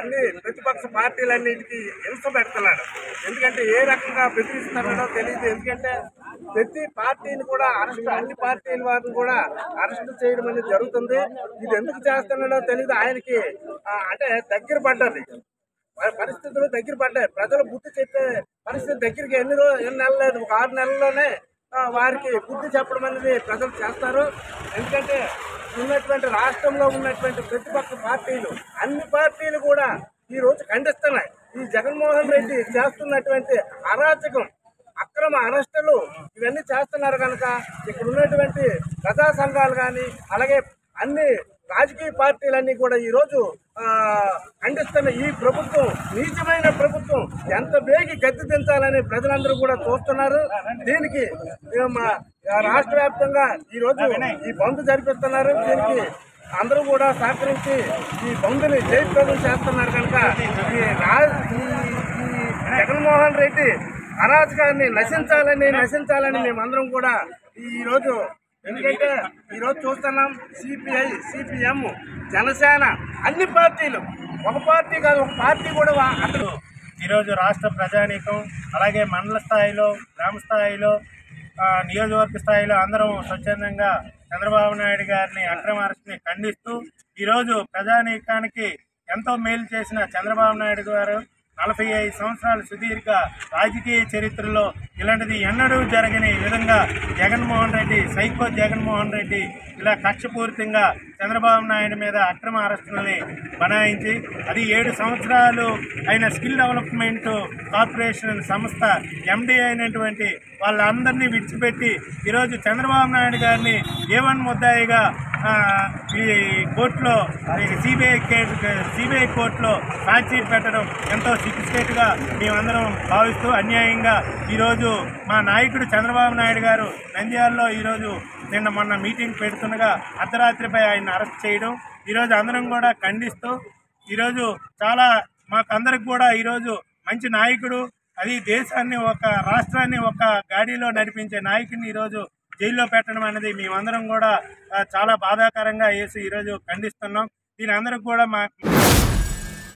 అన్ని ప్రతిపక్ష పార్టీలన్నిటికీ హింస పెడుతున్నాడు ఎందుకంటే ఏ రకంగా బెదిరిస్తున్నాడో తెలియదు ఎందుకంటే ప్రతి పార్టీని కూడా అరెస్ట్ అన్ని పార్టీల వారిని కూడా అరెస్ట్ చేయడం అనేది జరుగుతుంది ఇది ఎందుకు చేస్తున్నాడో తెలియదు ఆయనకి ఆ, అంటే దగ్గర పడ్డది ప- పరిస్థితులు దగ్గర పడ్డాయి ప్రజలు బుద్ధి చెప్పే పరిస్థితి దగ్గరికి ఎన్ని రోజు ఎన్ని నెలలు లేదు ఒక ఆరు నెలల్లోనే ఆ, వారికి బుద్ధి చెప్పడం అనేది ప్రజలు చేస్తారు ఎందుకంటే ఉన్నటువంటి రాష్ట్రంలో ఉన్నటువంటి ప్రతిపక్ష పార్టీలు అన్ని పార్టీలు కూడా ఈ రోజు ఖండిస్తున్నాయి ఈ జగన్మోహన్ రెడ్డి చేస్తున్నటువంటి అరాచకం అక్రమ అరెస్టులు ఇవన్నీ చేస్తున్నారు కనుక ఇక్కడ ఉన్నటువంటి ప్రజా సంఘాలు కానీ అలాగే అన్ని రాజకీయ పార్టీలన్నీ కూడా ఈ రోజు ఆ, ఖండిస్తున్న ఈ ప్రభుత్వం నీచమైన ప్రభుత్వం ఎంత వేగి గద్దె దించాలని ప్రజలందరూ కూడా చూస్తున్నారు దీనికి ఆ, మా ఆ, రాష్ట్ర వ్యాప్తంగా ఈ రోజు ఈ బంద్ జరిపిస్తున్నారు దీనికి అందరూ కూడా సహకరించి ఈ బంద్ని జయప్రదం చేస్తున్నారు కనుక ఈ రా- ఈ ఈ జగన్మోహన్ రెడ్డి అరాజకాన్ని నశించాలని నశించాలని మేమందరం కూడా ఈ రోజు ఎందుకంటే ఈ రోజు చూస్తున్నాం సిపిఐ సిపిఎం జనసేన అన్ని పార్టీలు ఒక పార్టీ కాదు ఒక పార్టీ కూడా వా- అక్కడ ఈరోజు రాష్ట్ర ప్రజానీకం అలాగే మండల స్థాయిలో గ్రామ స్థాయిలో ఆ, నియోజకవర్గ స్థాయిలో అందరం స్వచ్ఛందంగా చంద్రబాబు నాయుడు గారిని అక్రమ అరెస్ట్ని ఖండిస్తూ ఈరోజు ప్రజానీకానికి ఎంతో మేలు చేసిన చంద్రబాబు నాయుడు గారు నలభై ఐదు సంవత్సరాల సుదీర్ఘ రాజకీయ చరిత్రలో ఇలాంటిది ఎన్నడూ జరగని విధంగా జగన్మోహన్ రెడ్డి సైకో జగన్మోహన్ రెడ్డి ఇలా కక్షపూరితంగా చంద్రబాబు నాయుడు మీద అక్రమ అరెస్టులని బనాయించి అది ఏడు సంవత్సరాలు అయిన స్కిల్ డెవలప్మెంట్ కార్పొరేషన్ సంస్థ ఎండి అయినటువంటి వాళ్ళందరినీ విడిచిపెట్టి ఈరోజు చంద్రబాబు నాయుడు గారిని ఏ వన్ ముద్దాయిగా ఆ, ఈ కోర్టులో సిబిఐ సిబిఐ కోర్టులో ఛార్జ్షీట్ పెట్టడం ఎంతో సిగ్గుసేటుగా మేమందరం భావిస్తూ అన్యాయంగా ఈరోజు మా నాయకుడు చంద్రబాబు నాయుడు గారు నంద్యాలలో ఈరోజు నిన్న మొన్న మీటింగ్ పెడుతుండగా అర్ధరాత్రిపై ఆయన అరెస్ట్ చేయడం ఈరోజు అందరం కూడా ఖండిస్తూ ఈరోజు చాలా మాకందరికి కూడా ఈరోజు మంచి నాయకుడు అది దేశాన్ని ఒక రాష్ట్రాన్ని ఒక గాడిలో నడిపించే నాయకుడిని ఈరోజు జైల్లో పెట్టడం అనేది మేమందరం కూడా ఆ, చాలా బాధాకరంగా వేసి ఈరోజు ఖండిస్తున్నాం దీని అందరికి కూడా మా